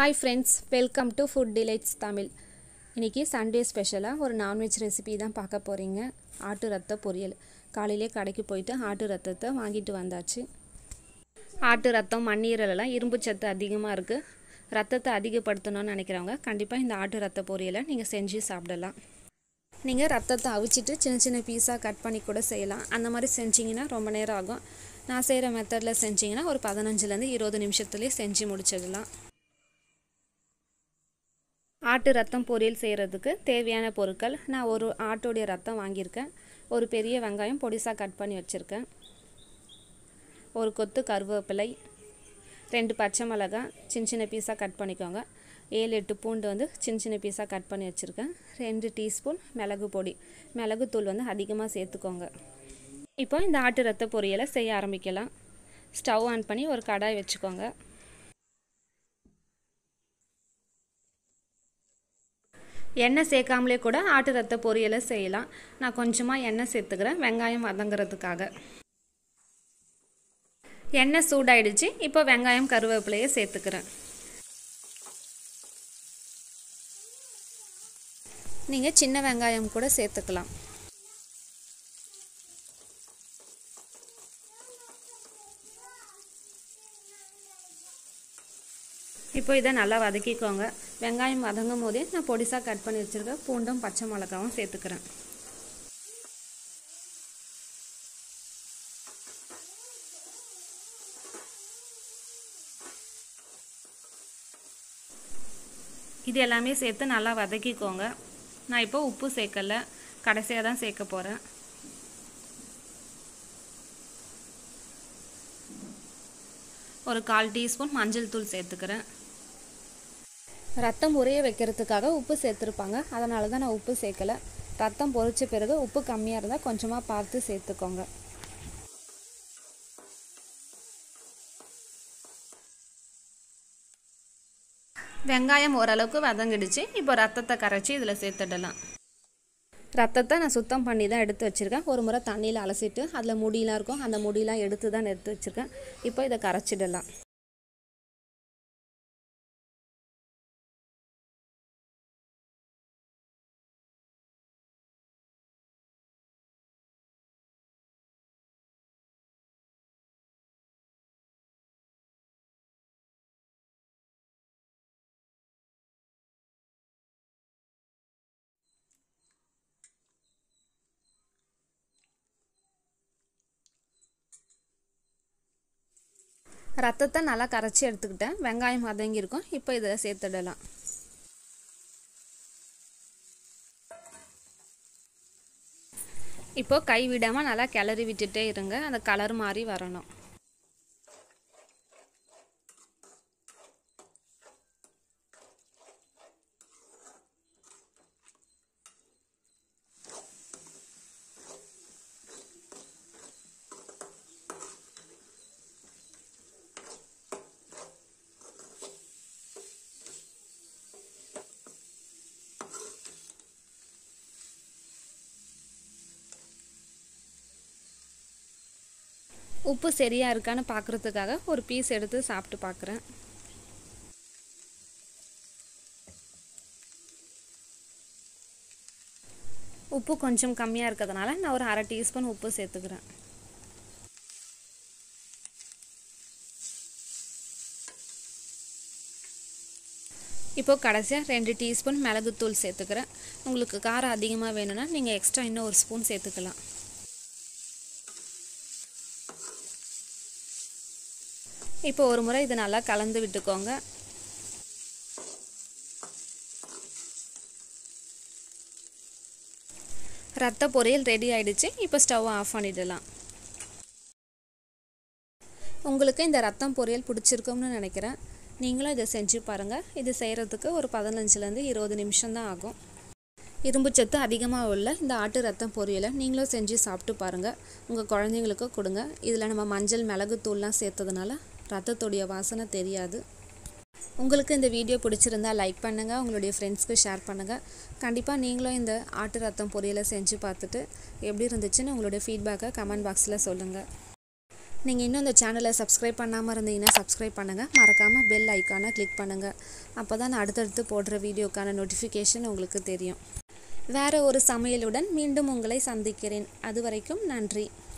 hi friends welcome to food delights Tamil இன்றைக்கி Sunday ஸ்பெஷலாக ஒரு நான்வெஜ் ரெசிபி தான் பார்க்க போகிறீங்க ஆட்டு ரத்த பொரியல் காலையிலே கடைக்கு போயிட்டு ஆட்டு ரத்தத்தை வாங்கிட்டு வந்தாச்சு ஆட்டு ரத்தம் மண்ணீரலெல்லாம் இரும்பு சத்து அதிகமாக இருக்குது ரத்தத்தை அதிகப்படுத்தணும்னு நினைக்கிறவங்க கண்டிப்பாக இந்த ஆட்டு ரத்த பொரியலை நீங்கள் செஞ்சு சாப்பிடலாம் நீங்கள் ரத்தத்தை அவிச்சிட்டு சின்ன சின்ன பீஸாக கட் பண்ணி கூட செய்யலாம் அந்த மாதிரி செஞ்சிங்கன்னா ரொம்ப நேரம் ஆகும் நான் செய்கிற மெத்தடில் செஞ்சிங்கன்னா ஒரு பதினஞ்சுலேருந்து இருபது நிமிஷத்துலேயே செஞ்சு முடிச்சிடலாம் ஆட்டு ரத்தம் பொரியல் செய்கிறதுக்கு தேவையான பொருட்கள் நான் ஒரு ஆட்டோடைய ரத்தம் வாங்கியிருக்கேன் ஒரு பெரிய வெங்காயம் பொடிசாக கட் பண்ணி வச்சுருக்கேன் ஒரு கொத்து கருவேப்பிலை ரெண்டு பச்சை மிளகாய் சின்ன சின்ன பீஸாக கட் பண்ணிக்கோங்க ஏழு எட்டு பூண்டு வந்து சின்ன சின்ன பீஸாக கட் பண்ணி வச்சுருக்கேன் ரெண்டு டீஸ்பூன் மிளகு பொடி மிளகுத்தூள் வந்து அதிகமாக சேர்த்துக்கோங்க இப்போ இந்த ஆட்டு ரத்த பொரியலை செய்ய ஆரம்பிக்கலாம் ஸ்டவ் ஆன் பண்ணி ஒரு கடாய் வச்சுக்கோங்க எண்ணெய் சேர்க்காமலே கூட ஆட்டு ரத்த பொரியலை செய்யலாம் நான் கொஞ்சமாக எண்ணெய் சேர்த்துக்கிறேன் வெங்காயம் வதங்குறதுக்காக எண்ணெய் சூடாயிடுச்சு இப்போ வெங்காயம் கருவேப்பிலையை சேர்த்துக்கிறேன் நீங்கள் சின்ன வெங்காயம் கூட சேர்த்துக்கலாம் இப்போ இதை நல்லா வதக்கிக்கோங்க வெங்காயம் வதங்கும் போதே நான் பொடிசாக கட் பண்ணி வச்சுருக்க பூண்டும் பச்சை மிளகாவும் சேர்த்துக்கிறேன் இது எல்லாமே சேர்த்து நல்லா வதக்கிக்கோங்க நான் இப்போ உப்பு சேர்க்கலை கடைசியாக தான் சேர்க்க போகிறேன் ஒரு கால் டீஸ்பூன் மஞ்சள் தூள் சேர்த்துக்கிறேன் ரத்தம் உரைய வைக்கிறதுக்காக உப்பு சேர்த்துருப்பாங்க அதனால தான் நான் உப்பு சேர்க்கலை ரத்தம் பொரிச்ச பிறகு உப்பு கம்மியாக இருந்தால் கொஞ்சமாக பார்த்து சேர்த்துக்கோங்க வெங்காயம் ஓரளவுக்கு வதங்கிடுச்சு இப்போ ரத்தத்தை கரைச்சி இதில் சேர்த்துடலாம் ரத்தத்தை நான் சுத்தம் பண்ணி தான் எடுத்து வச்சுருக்கேன் ஒரு முறை தண்ணியில் அலசிட்டு அதில் முடியெலாம் இருக்கும் அந்த முடியெலாம் எடுத்து தான் எடுத்து வச்சுருக்கேன் இப்போ இதை கரைச்சிடலாம் ரத்தத்தை நல்லா கரைச்சி எடுத்துக்கிட்டேன் வெங்காயம் வதங்கியிருக்கும் இப்போ இதை சேர்த்துடலாம் இப்போ கை விடாமல் நல்லா கிளறி விட்டுட்டே இருங்க அந்த கலர் மாதிரி வரணும் உப்பு சரியாக இருக்கான்னு பார்க்குறதுக்காக ஒரு பீஸ் எடுத்து சாப்பிட்டு பார்க்குறேன் உப்பு கொஞ்சம் கம்மியாக இருக்கிறதுனால நான் ஒரு அரை டீஸ்பூன் உப்பு சேர்த்துக்கிறேன் இப்போ கடைசியாக ரெண்டு டீஸ்பூன் மிளகுத்தூள் சேர்த்துக்கிறேன் உங்களுக்கு காரம் அதிகமாக வேணும்னா நீங்கள் எக்ஸ்ட்ரா இன்னும் ஒரு ஸ்பூன் சேர்த்துக்கலாம் இப்போ ஒரு முறை இது நல்லா கலந்து விட்டுக்கோங்க ரத்த பொரியல் ரெடி ஆயிடுச்சு இப்போ ஸ்டவ் ஆஃப் பண்ணிடலாம் உங்களுக்கு இந்த ரத்தம் பொரியல் பிடிச்சிருக்கும்னு நினைக்கிறேன் நீங்களும் இதை செஞ்சு பாருங்கள் இது செய்கிறதுக்கு ஒரு பதினஞ்சுலேருந்து இருபது நிமிஷம் தான் ஆகும் இரும்பு சத்து அதிகமாக உள்ள இந்த ஆட்டு ரத்தம் பொரியலை நீங்களும் செஞ்சு சாப்பிட்டு பாருங்கள் உங்கள் குழந்தைங்களுக்கு கொடுங்க இதில் நம்ம மஞ்சள் மிளகு தூள்லாம் சேர்த்ததுனால ரத்தத்துடைய வாசனை தெரியாது உங்களுக்கு இந்த வீடியோ பிடிச்சிருந்தா லைக் பண்ணுங்கள் உங்களுடைய ஃப்ரெண்ட்ஸ்க்கு ஷேர் பண்ணுங்கள் கண்டிப்பாக நீங்களும் இந்த ஆட்டு ரத்தம் பொரியலை செஞ்சு பார்த்துட்டு எப்படி இருந்துச்சுன்னு உங்களுடைய ஃபீட்பேக்கை கமெண்ட் பாக்ஸில் சொல்லுங்கள் நீங்கள் இன்னும் இந்த சேனலை சப்ஸ்கிரைப் பண்ணாமல் இருந்தீங்கன்னா சப்ஸ்கிரைப் பண்ணுங்கள் மறக்காமல் பெல் ஐக்கானை கிளிக் பண்ணுங்கள் அப்போ தான் நான் அடுத்தடுத்து போடுற வீடியோக்கான நோட்டிஃபிகேஷன் உங்களுக்கு தெரியும் வேறு ஒரு சமையலுடன் மீண்டும் உங்களை சந்திக்கிறேன் அது வரைக்கும் நன்றி